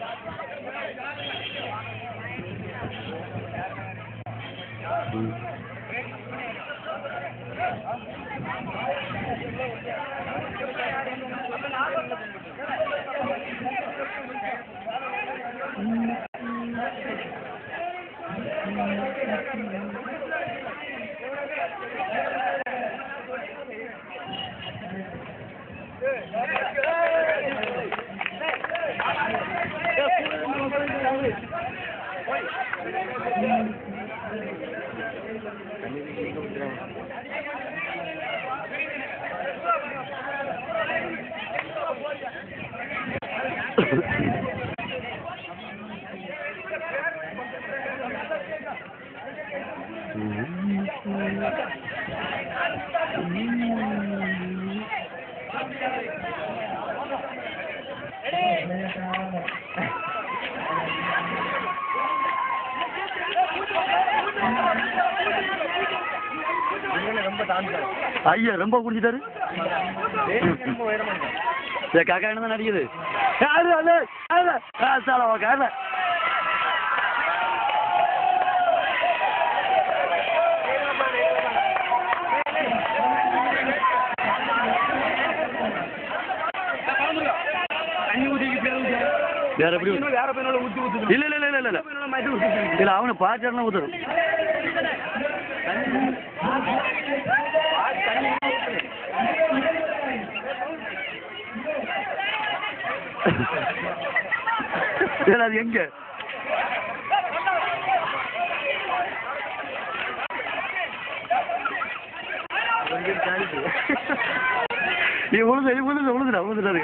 ஐயா ரொம்ப குடிச்சிட்டாரு ஏ காக்கா என்ன நடிக்குது யாரு அது அது சாலவா கால வேற எப்படி வேற பையனோட ஊத்தி ஊத்து இல்ல இல்ல இல்ல இல்ல இல்ல மாதிரி ஊத்தி இல்ல அவனை பாச்சாருன்னா ஊத்துறோம் இல்ல அது எங்க நீ உழுது நீ உழுது உழுதுடா உழுதுடா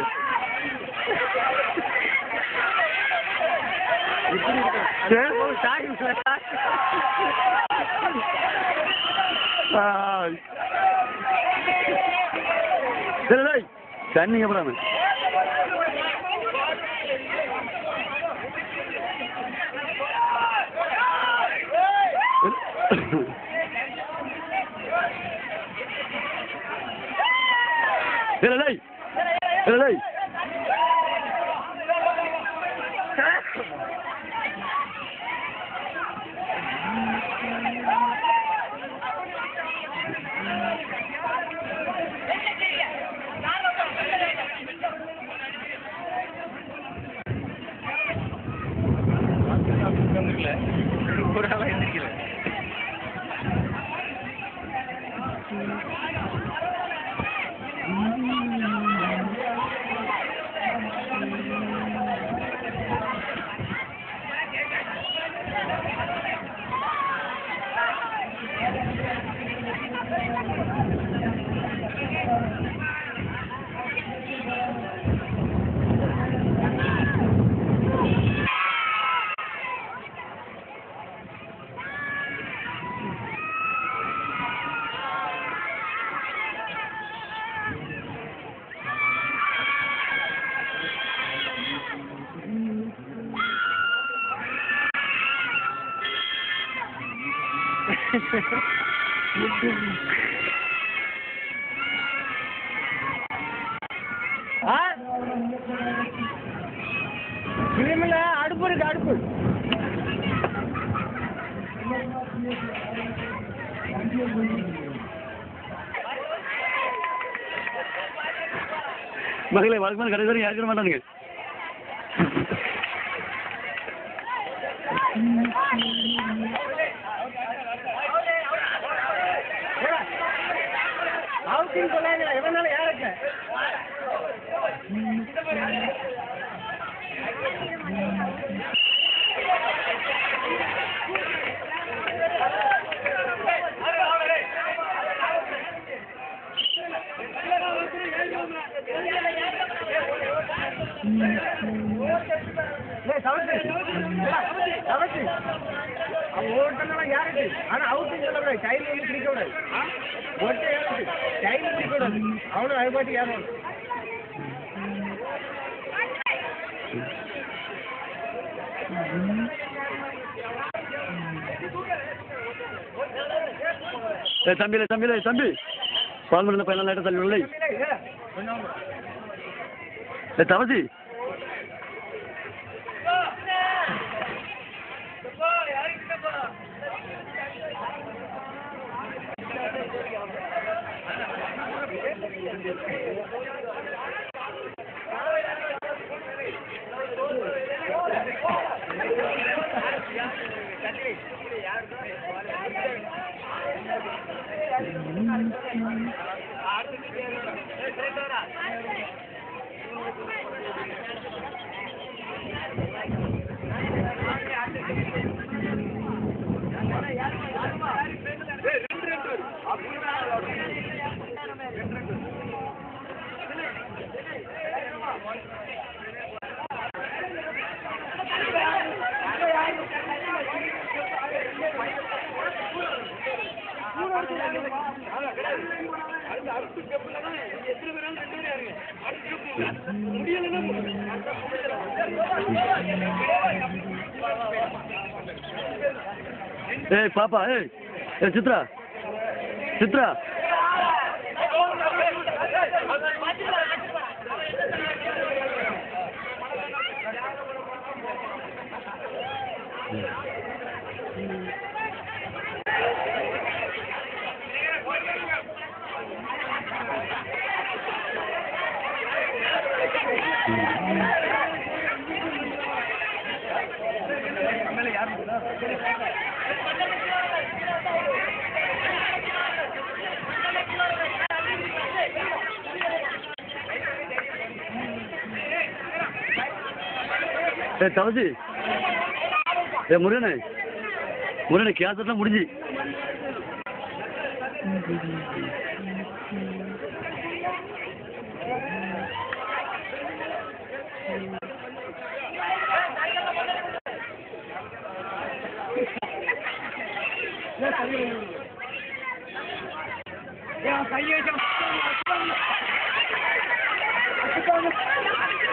தண்ணி எப்படாம இல்லை இல்லை ஒரு ஆளா எந்திரிக்கல இல்ல அடுப்பு இருக்கு அடுப்பு மகளே வழக்கமான கடைசி வரைக்கும் யாருக்க மாட்டானுங்க அவுட்டிங் சொல்லாங்க எவனால யாருக்கு அவன் ஓட்டனால யாருக்கு ஆனா அவுட்டிங் சொல்லக்கூடாது டைம் வந்து பிடிக்க கூடாது ஒட்டை யாருக்கு டைம் பிடிக்க கூடாது அவனும் அது பாட்டு ஏறணும் ஏ தம்பிலே தம்பிலே தம்பி பால் மருந்து பையன் லைட்டாக தள்ளி விடலை ஏ தவசி ஏய் பாப்பா ஏய் ஏய் சித்ரா சித்ரா ஏய் தவசி ஏய் முருகனே முருகனே கேசட்லாம் முடிஞ்சு கையை